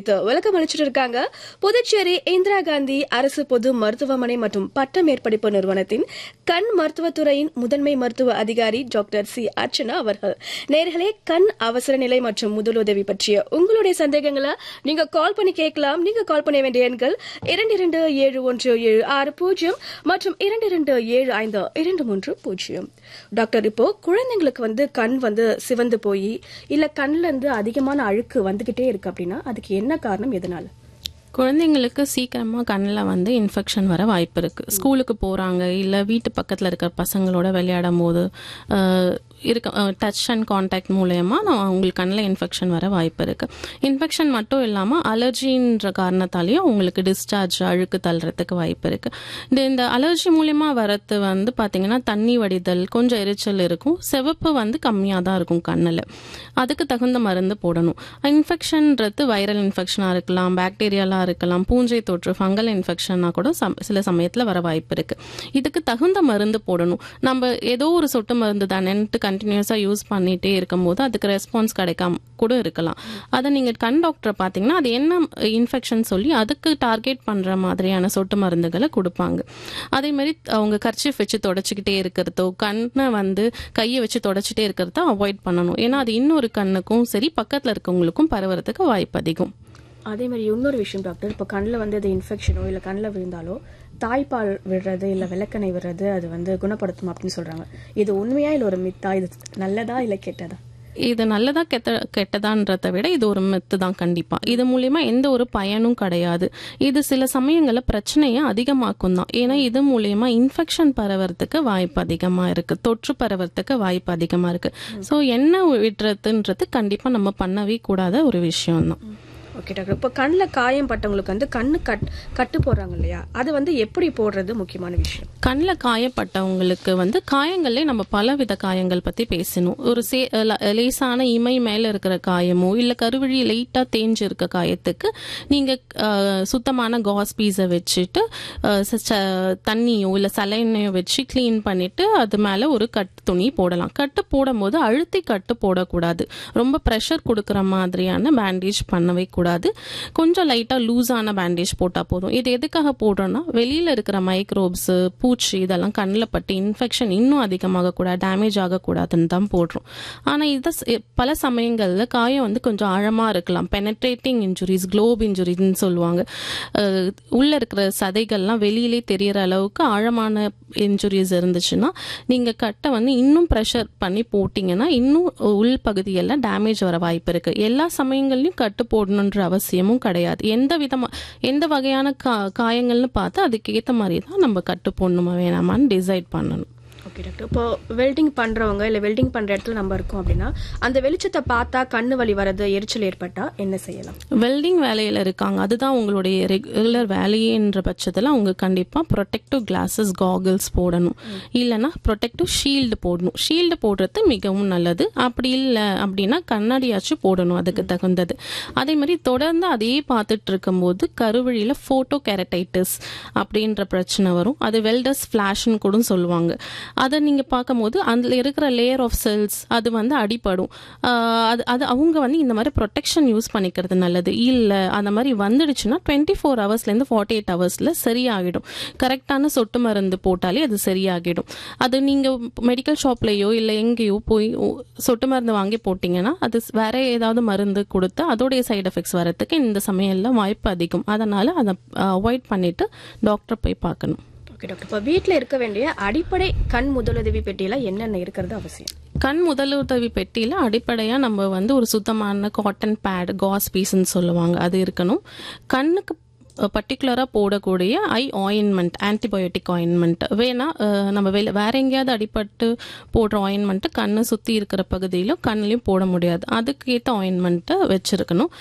குறித்து விளக்கம் அளிச்சிட்டு இருக்காங்க புதுச்சேரி இந்திரா காந்தி அரசு பொது மருத்துவமனை மற்றும் பட்ட மேற்படிப்பு நிறுவனத்தின் கண் மருத்துவத்துறையின் முதன்மை மருத்துவ அதிகாரி டாக்டர் சி அர்ச்சனா அவர்கள் நேர்களே கண் அவசர நிலை மற்றும் முதலுதவி பற்றிய உங்களுடைய சந்தேகங்களை நீங்க கால் பண்ணி கேட்கலாம் நீங்க கால் பண்ண வேண்டிய எண்கள் இரண்டு இரண்டு ஏழு ஒன்று ஏழு ஆறு பூஜ்ஜியம் மற்றும் இரண்டு இரண்டு ஏழு ஐந்து இரண்டு மூன்று பூஜ்ஜியம் டாக்டர் இப்போ குழந்தைங்களுக்கு வந்து கண் வந்து சிவந்து போய் இல்ல கண்ணுல இருந்து அதிகமான அழுக்கு வந்துகிட்டே இருக்கு அப்படின்னா அதுக்கு என்ன காரணம் எதனால குழந்தைங்களுக்கு சீக்கிரமா கண்ணில் வந்து இன்ஃபெக்ஷன் வர வாய்ப்பு இருக்கு ஸ்கூலுக்கு போறாங்க இல்ல வீட்டு பக்கத்துல இருக்கிற பசங்களோட விளையாடும் போது அஹ், இருக்க டச் அண்ட் கான்டாக்ட் மூலயமா நான் அவங்களுக்கு கண்ணில் இன்ஃபெக்ஷன் வர வாய்ப்பு இருக்கு இன்ஃபெக்ஷன் மட்டும் இல்லாம அலர்ஜின்ற காரணத்தாலேயும் உங்களுக்கு டிஸ்சார்ஜ் அழுக்கு தள்ளுறதுக்கு வாய்ப்பு இருக்கு இந்த இந்த அலர்ஜி மூலியமா வரது வந்து பாத்தீங்கன்னா தண்ணி வடிதல் கொஞ்சம் எரிச்சல் இருக்கும் சிவப்பு வந்து கம்மியாக தான் இருக்கும் கண்ணில் அதுக்கு தகுந்த மருந்து போடணும் இன்ஃபெக்ஷன்ன்றது வைரல் இன்ஃபெக்ஷனாக இருக்கலாம் பாக்டீரியாலாக இருக்கலாம் பூஞ்சை தொற்று ஃபங்கல் இன்ஃபெக்ஷனாக கூட சம்- சில சமயத்தில் வர வாய்ப்பு இருக்கு இதுக்கு தகுந்த மருந்து போடணும் நம்ம ஏதோ ஒரு சொட்டு மருந்து தானேன்ட்டு கண்டினியூஸாக யூஸ் பண்ணிட்டே இருக்கும்போது அதுக்கு ரெஸ்பான்ஸ் கிடைக்காம கூட இருக்கலாம் அதை நீங்கள் கண் டாக்டரை பார்த்தீங்கன்னா அது என்ன இன்ஃபெக்ஷன் சொல்லி அதுக்கு டார்கெட் பண்ணுற மாதிரியான சொட்டு மருந்துகளை கொடுப்பாங்க அதே மாதிரி அவங்க கர்ச்சிஃப் வச்சு தொடச்சிக்கிட்டே இருக்கிறதோ கண்ணை வந்து கையை வச்சு தொடச்சிட்டே இருக்கிறதோ அவாய்ட் பண்ணணும் ஏன்னா அது இன்னொரு கண்ணுக்கும் சரி பக்கத்தில் இருக்கவங்களுக்கும் பரவறதுக்கு வாய்ப்பு அதிகம் அதே மாதிரி இன்னொரு விஷயம் டாக்டர் இப்போ கண்ணில் வந்து அது இன்ஃபெக்ஷனோ இல்ல கண்ணில் விழுந்தாலோ தாய்ப்பால் விடுறது இல்ல விளக்கணை விடுறது அது வந்து குணப்படுத்தும் அப்படின்னு சொல்றாங்க இது உண்மையா இல்ல ஒரு மித்தா இது நல்லதா இல்ல கெட்டதா இது நல்லதா கெட்ட கெட்டதான்றதை விட இது ஒரு மெத்து தான் கண்டிப்பா இது மூலியமா எந்த ஒரு பயனும் கிடையாது இது சில சமயங்கள்ல பிரச்சனையை அதிகமாக்கும் தான் ஏன்னா இது மூலியமா இன்ஃபெக்ஷன் பரவறதுக்கு வாய்ப்பு அதிகமா இருக்கு தொற்று பரவறதுக்கு வாய்ப்பு அதிகமா இருக்கு ஸோ எண்ணெய் விடுறதுன்றது கண்டிப்பா நம்ம பண்ணவே கூடாத ஒரு விஷயம் தான் ஓகே டாக்டர் இப்போ கண்ணில் காயம் பட்டவங்களுக்கு வந்து கண்ணு கட் கட்டு போடுறாங்க இல்லையா அது வந்து எப்படி போடுறது முக்கியமான விஷயம் கண்ணில் காயப்பட்டவங்களுக்கு வந்து காயங்களே நம்ம பலவித காயங்கள் பத்தி பேசணும் ஒரு சே ல- லேசான இமை மேல இருக்கிற காயமோ இல்ல கருவழி லைட்டா தேஞ்சு இருக்க காயத்துக்கு நீங்க அஹ், சுத்தமான காஸ் பீஸை வச்சுட்டு அஹ், ச- ச- தண்ணியோ இல்ல சலைனையோ வச்சு க்ளீன் பண்ணிட்டு அது மேல ஒரு கட்டு துணி போடலாம் கட்டு போடும்போது அழுத்தி கட்டு போடக்கூடாது ரொம்ப ப்ரெஷர் கொடுக்குற மாதிரியான பேண்டேஜ் பண்ணவே கூடாது கொஞ்சம் லைட்டா லூஸான பேண்டேஜ் போட்டா போதும் இது எதுக்காக போடுறோம்னா வெளியில இருக்கிற மைக்ரோப்ஸ் பூச்சி இதெல்லாம் கண்ணில் பட்டு இன்ஃபெக்ஷன் இன்னும் அதிகமாக கூட டேமேஜ் ஆகக்கூடாதுன்னு தான் போடுறோம் ஆனா இதை ஸ்- பல சமயங்கள்ல காயம் வந்து கொஞ்சம் ஆழமா இருக்கலாம் பெனட்ரேட்டிங் இன்ஜுரிஸ் குளோப் இன்ஜுரின்னு சொல்லுவாங்க அஹ், உள்ள இருக்கிற சதைகள்லாம் வெளியிலே தெரியற அளவுக்கு ஆழமான இன்ஜுரிஸ் இருந்துச்சுன்னா நீங்க கட்டை வந்து இன்னும் ப்ரெஷர் பண்ணி போட்டீங்கன்னா இன்னும் உள் பகுதியெல்லாம் டேமேஜ் வர வாய்ப்பு இருக்கு எல்லா சமயங்கள்லயும் கட்டு போடணுன்ற அவசியமும் கிடையாது எந்த விதமா எந்த வகையான கா காயங்கள்னு பார்த்து அதுக்கு ஏத்த மாதிரி தான் நம்ம கட்டு போடணுமா வேணாமான்னு டிசைட் பண்ணணும் ஓகே டாக்டர் இப்போ வெல்டிங் பண்றவங்க இல்ல வெல்டிங் பண்ற இடத்துல நம்ம இருக்கோம் அப்படின்னா அந்த வெளிச்சத்தை பார்த்தா கண்ணு வலி வரது எரிச்சல் ஏற்பட்டா என்ன செய்யலாம் வெல்டிங் வேலையில இருக்காங்க அதுதான் உங்களுடைய ரெகுலர் வேலையேன்ற பட்சத்தில் அவங்க கண்டிப்பா ப்ரொடெக்டிவ் கிளாஸஸ் காகிள்ஸ் போடணும் இல்லைன்னா ப்ரொடெக்டிவ் ஷீல்டு போடணும் ஷீல்டு போடுறது மிகவும் நல்லது அப்படி இல்லை அப்படின்னா கண்ணாடியாச்சும் போடணும் அதுக்கு தகுந்தது அதே மாதிரி தொடர்ந்து அதே பார்த்துட்டு இருக்கும்போது கருவழியில போட்டோ கெரட்டைட்டிஸ் அப்படின்ற பிரச்சனை வரும் அது வெல்டஸ் ஃபிளாஷ்னு கூட சொல்லுவாங்க அதை நீங்க பார்க்கும்போது அதுல இருக்கிற லேயர் ஆஃப் செல்ஸ் அது வந்து அடிபடும் ஆஹ் அது அது அவங்க வந்து இந்த மாதிரி ப்ரொடெக்ஷன் யூஸ் பண்ணிக்கிறது நல்லது இல்ல அந்த மாதிரி வந்துடுச்சுன்னா டுவெண்ட்டி ஃபோர் ஹவர்ஸ்லேருந்து ஃபார்ட்டி எயிட் ஹவர்ஸ்ல சரியாகிடும் கரெக்டான சொட்டு மருந்து போட்டாலே அது சரியாகிடும் அது நீங்க மெடிக்கல் ஷாப்லயோ இல்ல எங்கேயோ போய் ஓ- சொட்டு மருந்து வாங்கி போட்டீங்கன்னா அது ஸ்- வேற ஏதாவது மருந்து கொடுத்து அதோடைய சைடு எஃபெக்ட்ஸ் வரதுக்கு இந்த சமயம்ல வாய்ப்பு அதிகம் அதனால அதை அவாய்ட் பண்ணிட்டு டாக்டர் போய் பார்க்கணும் ஓகே டாக்டர் இப்போ வீட்டில் இருக்க வேண்டிய அடிப்படை கண் முதலுதவி பெட்டியில என்னென்ன இருக்கிறது அவசியம் கண் முதலுதவி பெட்டியில அடிப்படையா நம்ம வந்து ஒரு சுத்தமான காட்டன் பேட் காஸ் பீஸ்ன்னு சொல்லுவாங்க அது இருக்கணும் கண்ணுக்கு பர்டிகுலராக போடக்கூடிய ஐ ஆயின்மெண்ட் ஆன்டிபயோட்டிக் ஆயின்மெண்ட் வேணா அஹ், நம்ம வெளி வேற எங்கேயாவது அடிபட்டு போடுற ஆயின்மெண்ட்டு கண்ணை சுற்றி இருக்கிற பகுதியிலும் கண்ணுலையும் போட முடியாது அதுக்கு ஏற்ற ஆயின்மெண்ட்டை வச்சிருக்கணும்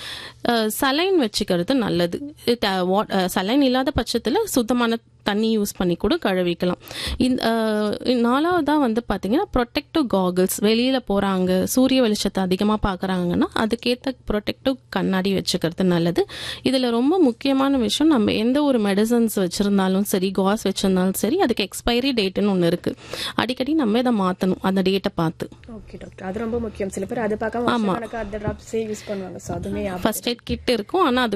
சலைன் வச்சுக்கிறது நல்லது சலைன் இல்லாத பட்சத்தில் சுத்தமான தண்ணி யூஸ் பண்ணி கூட கழுவிக்கலாம் இந்த அஹ், நாலாவதா வந்து பார்த்தீங்கன்னா ப்ரொடெக்டிவ் காகிள்ஸ் வெளியில் போகிறாங்க சூரிய வெளிச்சத்தை அதிகமாக பார்க்குறாங்கன்னா அதுக்கேற்ற ப்ரொடெக்டிவ் கண்ணாடி வச்சுக்கிறது நல்லது இதில் ரொம்ப முக்கியமான விஷயம் நம்ம எந்த ஒரு மெடிசன்ஸ் வச்சுருந்தாலும் சரி காஸ் வச்சுருந்தாலும் சரி அதுக்கு எக்ஸ்பைரி டேட்டுன்னு ஒன்று இருக்குது அடிக்கடி நம்ம இதை மாற்றணும் அந்த டேட்டை பார்த்து ஓகே டாக்டர் அது ரொம்ப முக்கியம் சில பேர் அது பார்க்காம வருஷக்கணக்கா அந்த ட்ராப்ஸே யூஸ் பண்ணுவாங்க ஸோ அதுவுமே ஆபத்து. ஃபர்ஸ்ட் எய்ட் கிட் இருக்கும் ஆனால் அது